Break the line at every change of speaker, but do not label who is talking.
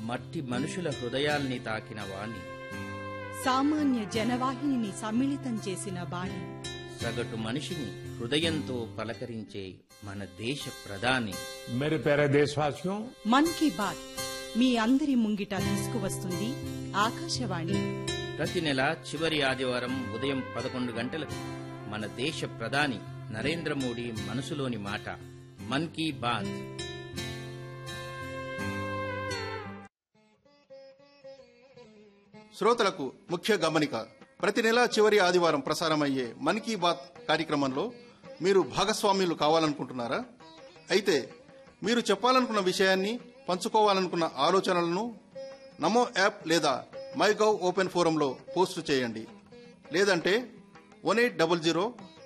మట్టి మనుషుల హృదయాల్ని తాకిన వాణి
సామాన్య జనవాహినిని సమ్మిళితం చేసిన బాణి
సగటు మనిషిని హృదయంతో పలకరించే మన దేశ ప్రధాని
मेरे प्यारे देशवासियों
మన్ కీ బాత్ మీ అందరి ముంగిట తీసుకువస్తుంది ఆకాశవాణి
ప్రతి నెల చివరి ఆదివారం ఉదయం పదకొండు గంటలకు మన దేశ ప్రధాని నరేంద్ర మోడీ మనసులోని మాట మన్ కీ బాత్
శ్రోతలకు ముఖ్య గమనిక ప్రతి నెల చివరి ఆదివారం ప్రసారమయ్యే మన్ కీ బాత్ కార్యక్రమంలో మీరు భాగస్వామ్యులు కావాలనుకుంటున్నారా అయితే మీరు చెప్పాలనుకున్న విషయాన్ని పంచుకోవాలనుకున్న ఆలోచనలను నమో యాప్ లేదా మై గవ్ ఓపెన్ ఫోరంలో పోస్టు చేయండి లేదంటే వన్ ఎయిట్ డబల్ జీరో